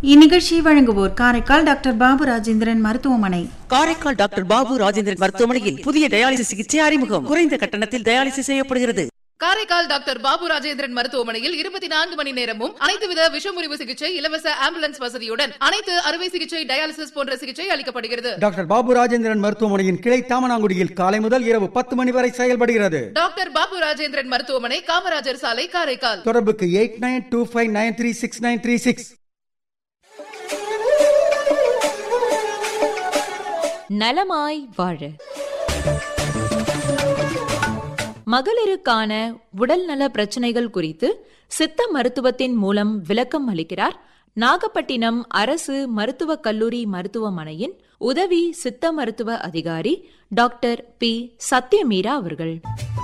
இந்நிகழ்ச்சியை வழங்குவோர் காரைக்கால் டாக்டர் பாபு ராஜேந்திரன் மருத்துவமனை காரைக்கால் டாக்டர் பாபு ராஜேந்திரன் மருத்துவமனையில் புதிய டயாலிசிஸ் சிகிச்சை அறிமுகம் குறைந்த கட்டணத்தில் டயாலிசிஸ் செய்யப்படுகிறது காரைக்கால் டாக்டர் பாபு ராஜேந்திரன் மருத்துவமனையில் இருபத்தி நான்கு மணி நேரமும் அனைத்து வித விஷமுறிவு சிகிச்சை இலவச ஆம்புலன்ஸ் வசதியுடன் அனைத்து அறுவை சிகிச்சை டயாலிசிஸ் போன்ற சிகிச்சை அளிக்கப்படுகிறது டாக்டர் பாபு ராஜேந்திரன் மருத்துவமனையின் கிளை தாமனாங்குடியில் காலை முதல் இரவு பத்து மணி வரை செயல்படுகிறது டாக்டர் பாபு ராஜேந்திரன் மருத்துவமனை காமராஜர் சாலை காரைக்கால் தொடர்புக்கு eight nine two five nine three six nine three six நலமாய் வாழ மகளிருக்கான உடல்நல பிரச்சனைகள் குறித்து சித்த மருத்துவத்தின் மூலம் விளக்கம் அளிக்கிறார் நாகப்பட்டினம் அரசு மருத்துவக் கல்லூரி மருத்துவமனையின் உதவி சித்த மருத்துவ அதிகாரி டாக்டர் பி சத்யமீரா அவர்கள்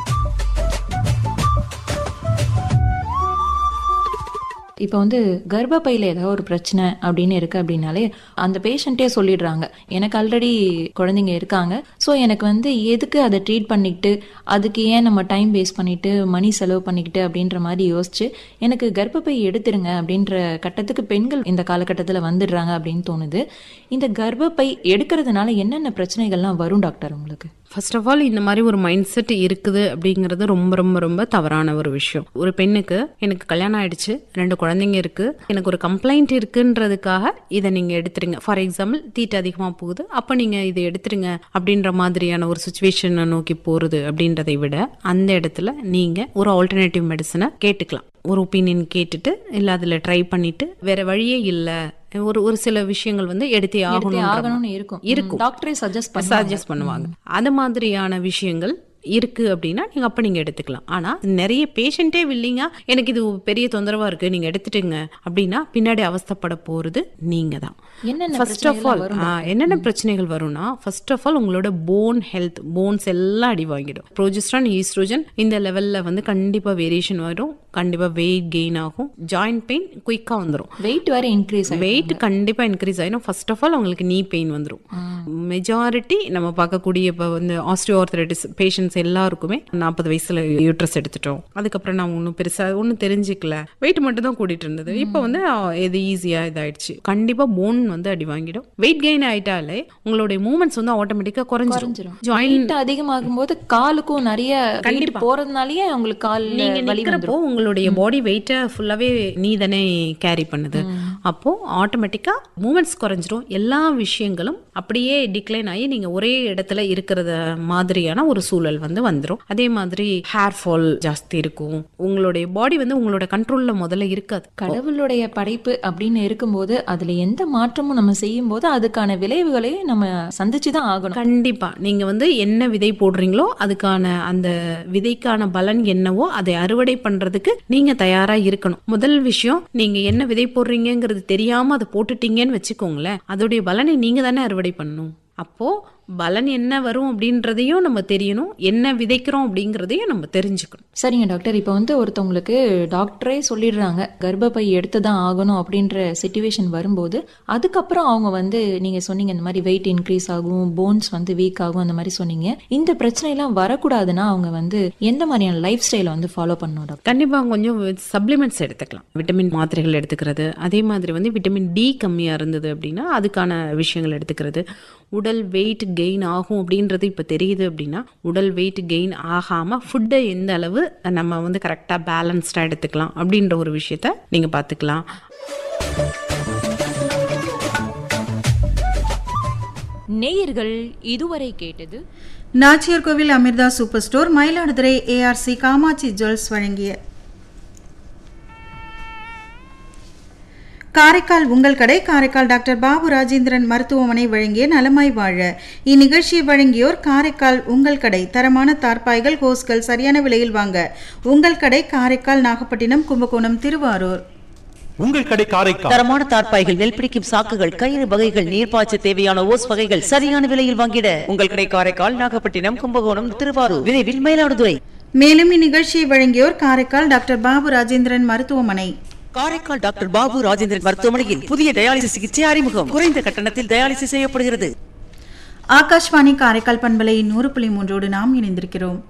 இப்போ வந்து கர்ப்பப்பையில் ஏதாவது ஒரு பிரச்சனை அப்படின்னு இருக்கு அப்படின்னாலே அந்த பேஷண்ட்டே சொல்லிடுறாங்க எனக்கு ஆல்ரெடி குழந்தைங்க இருக்காங்க ஸோ எனக்கு வந்து எதுக்கு அதை ட்ரீட் பண்ணிக்கிட்டு அதுக்கு ஏன் நம்ம டைம் வேஸ்ட் பண்ணிட்டு மணி செலவு பண்ணிக்கிட்டு அப்படின்ற மாதிரி யோசிச்சு எனக்கு கர்ப்பப்பை எடுத்துருங்க அப்படின்ற கட்டத்துக்கு பெண்கள் இந்த காலகட்டத்தில் வந்துடுறாங்க அப்படின்னு தோணுது இந்த கர்ப்பப்பை எடுக்கிறதுனால என்னென்ன பிரச்சனைகள்லாம் வரும் டாக்டர் உங்களுக்கு ஃபர்ஸ்ட் ஆஃப் ஆல் இந்த மாதிரி ஒரு மைண்ட் செட் இருக்குது அப்படிங்கிறது ரொம்ப ரொம்ப ரொம்ப தவறான ஒரு விஷயம் ஒரு பெண்ணுக்கு எனக்கு கல்யாணம் ஆயிடுச்சு ரெண்டு குழந்தைங்க இருக்கு எனக்கு ஒரு கம்ப்ளைண்ட் இருக்குன்றதுக்காக இதை நீங்க எடுத்துருங்க ஃபார் எக்ஸாம்பிள் தீட்டு அதிகமாக போகுது அப்போ நீங்க இதை எடுத்துருங்க அப்படின்ற மாதிரியான ஒரு சுச்சுவேஷனை நோக்கி போறது அப்படின்றதை விட அந்த இடத்துல நீங்க ஒரு ஆல்டர்னேட்டிவ் மெடிசனை கேட்டுக்கலாம் ஒரு ஒப்பீனியன் கேட்டுட்டு இல்லை அதில் ட்ரை பண்ணிட்டு வேற வழியே இல்லை ஒரு ஒரு சில விஷயங்கள் வந்து எடுத்தே எடுத்தே ஆகணும் ஆகணும்னு இருக்கும் இருக்கும் டாக்டரே சஜஸ்ட் பண்ண சஜஸ்ட் பண்ணுவாங்க அது மாதிரியான விஷயங்கள் இருக்கு அப்படின்னா நீங்க அப்ப நீங்க எடுத்துக்கலாம் ஆனா நிறைய பேஷண்டே வில்லிங்கா எனக்கு இது பெரிய தொந்தரவா இருக்கு நீங்க எடுத்துட்டுங்க அப்படின்னா பின்னாடி அவஸ்தைப்பட போறது நீங்க தான் என்னென்ன ஃபர்ஸ்ட் ஆஃப் ஆல் என்னென்ன பிரச்சனைகள் வரும்னா ஃபர்ஸ்ட் ஆஃப் ஆல் உங்களோட போன் ஹெல்த் போன்ஸ் எல்லாம் அடி வாங்கிடும் ப்ரோஜிஸ்ட்ரான் ஈஸ்ட்ரோஜன் இந்த லெவல்ல வந்து கண்டிப்பா வேரியேஷன் வரும் கண்டிப்பா வெயிட் கெயின் ஆகும் ஜாயிண்ட் பெயின் குயிக்கா வந்துடும் வெயிட் வேற இன்க்ரீஸ் வெயிட் கண்டிப்பா இன்க்ரீஸ் ஆயிடும் ஃபர்ஸ்ட் ஆஃப் ஆல் அவங்களுக்கு நீ பெயின் வந்துடும் மெஜாரிட்டி நம்ம பார்க்கக்கூடிய இப்போ வந்து ஆஸ்டியோஆர்த்தரைட்டிஸ் பேஷண்ட்ஸ் எல்லாருக்குமே நாற்பது வயசுல யூட்ரஸ் எடுத்துட்டோம் அதுக்கப்புறம் நான் ஒன்றும் பெருசா ஒன்றும் தெரிஞ்சுக்கல வெயிட் மட்டும் தான் கூட்டிட்டு இருந்தது இப்போ வந்து ஆ, இது ஈஸியா இதாயிடுச்சு கண்டிப்பா போன் வந்து அடி வாங்கிடும் வெயிட் கெயின் ஆயிட்டாலே உங்களுடைய மூமெண்ட்ஸ் வந்து ஆட்டோமேட்டிக்கா குறைஞ்சிரும் குறைஞ்சிரும் ஜாயின் வெயிட் அதிகமாகும் போது காலுக்கும் நிறைய வெயிட் போறதுனாலயே அவங்களுக்கு கால் நீங்க வலி நிக்கிறப்போ உங்களுடைய பாடி வெயிட்டை ஃபுல்லாவே நீ தானே கேரி பண்ணுது அப்போ ஆட்டோமேட்டிக்கா மூமெண்ட்ஸ் குறைஞ்சிரும் எல்லா விஷயங்களும் அப்படியே டிக்ளைன் ஆகி நீங்க ஒரே இடத்துல இருக்கிறத மாதிரியான ஒரு சூழல் வந்து வந்துரும் அதே மாதிரி ஹேர் ஃபால் ஜாஸ்தி இருக்கும் உங்களுடைய பாடி வந்து உங்களோட கண்ட்ரோல்ல முதல்ல இருக்காது கடவுளுடைய படைப்பு அப்படின்னு இருக்கும்போது அதுல எந்த மாற்றமும் நம்ம செய்யும் போது அதுக்கான விளைவுகளையும் நம்ம சந்திச்சு தான் ஆகணும் கண்டிப்பா நீங்க வந்து என்ன விதை போடுறீங்களோ அதுக்கான அந்த விதைக்கான பலன் என்னவோ அதை அறுவடை பண்றதுக்கு நீங்க தயாரா இருக்கணும் முதல் விஷயம் நீங்க என்ன விதை போடுறீங்கங்கிறது தெரியாம அதை போட்டுட்டீங்கன்னு வச்சுக்கோங்களேன் அதோடைய பலனை நீங்க தானே அறுவடை பண்ணணும் அப்போ பலன் என்ன வரும் அப்படின்றதையும் நம்ம தெரியணும் என்ன விதைக்கிறோம் அப்படிங்கிறதையும் நம்ம தெரிஞ்சுக்கணும் சரிங்க டாக்டர் இப்போ வந்து ஒருத்தவங்களுக்கு டாக்டரே சொல்லிடுறாங்க கர்ப்பப்பை எடுத்து தான் ஆகணும் அப்படின்ற சுச்சுவேஷன் வரும்போது அதுக்கப்புறம் அவங்க வந்து நீங்க சொன்னீங்க இந்த மாதிரி வெயிட் இன்க்ரீஸ் ஆகும் போன்ஸ் வந்து வீக் ஆகும் அந்த மாதிரி சொன்னீங்க இந்த பிரச்சனைலாம் வரக்கூடாதுன்னா அவங்க வந்து எந்த மாதிரியான லைஃப் ஸ்டைலை வந்து ஃபாலோ பண்ணணும் டாக்டர் கண்டிப்பா கொஞ்சம் சப்ளிமெண்ட்ஸ் எடுத்துக்கலாம் விட்டமின் மாத்திரைகள் எடுத்துக்கிறது அதே மாதிரி வந்து விட்டமின் டி கம்மியா இருந்தது அப்படின்னா அதுக்கான விஷயங்கள் எடுத்துக்கிறது உடல் வெயிட் கெயின் ஆகும் அப்படின்றது இப்போ தெரியுது அப்படின்னா உடல் வெயிட் கெயின் ஆகாமல் ஃபுட்டை எந்த அளவு நம்ம வந்து கரெக்டாக பேலன்ஸ்டாக எடுத்துக்கலாம் அப்படின்ற ஒரு விஷயத்த நீங்கள் பார்த்துக்கலாம் நேயர்கள் இதுவரை கேட்டது Nachiyar Koil Amirtha super store Mayiladuthurai A R C Kamatchi jewels வழங்கிய காரைக்கால் உங்கள் கடை காரைக்கால் டாக்டர் பாபு ராஜேந்திரன் மருத்துவமனை வழங்கிய நலமாய் வாழ இந்நிகழ்ச்சியை வழங்கியோர் காரைக்கால் உங்கள் கடை தரமான தார்பாய்கள் ஹோஸ்கள் சரியான விலையில் வாங்க உங்கள் கடை காரைக்கால் நாகப்பட்டினம் கும்பகோணம் திருவாரூர் உங்கள் கடை காரைக்கால் தரமான தார்ப்பாய்கள் நெல் பிடிக்கும் சாக்குகள் கயிறு வகைகள் நீர்ப்பாய்ச்ச தேவையான ஓஸ் வகைகள் சரியான விலையில் வாங்கிட உங்கள் கடை காரைக்கால் நாகப்பட்டினம் கும்பகோணம் திருவாரூர் விரைவில் மயிலாடுதுறை மேலும் இந்நிகழ்ச்சியை வழங்கியோர் காரைக்கால் டாக்டர் பாபு ராஜேந்திரன் மருத்துவமனை காரைக்கால் டாக்டர் பாபு ராஜேந்திரன் மருத்துவமனையில் புதிய டயாலிசிஸ் சிகிச்சை அறிமுகம் குறைந்த கட்டணத்தில் டயாலிசிஸ் செய்யப்படுகிறது ஆகாஷ்வாணி காரைக்கால் பண்பலை நூறு புள்ளி மூன்றோடு நாம் இணைந்திருக்கிறோம்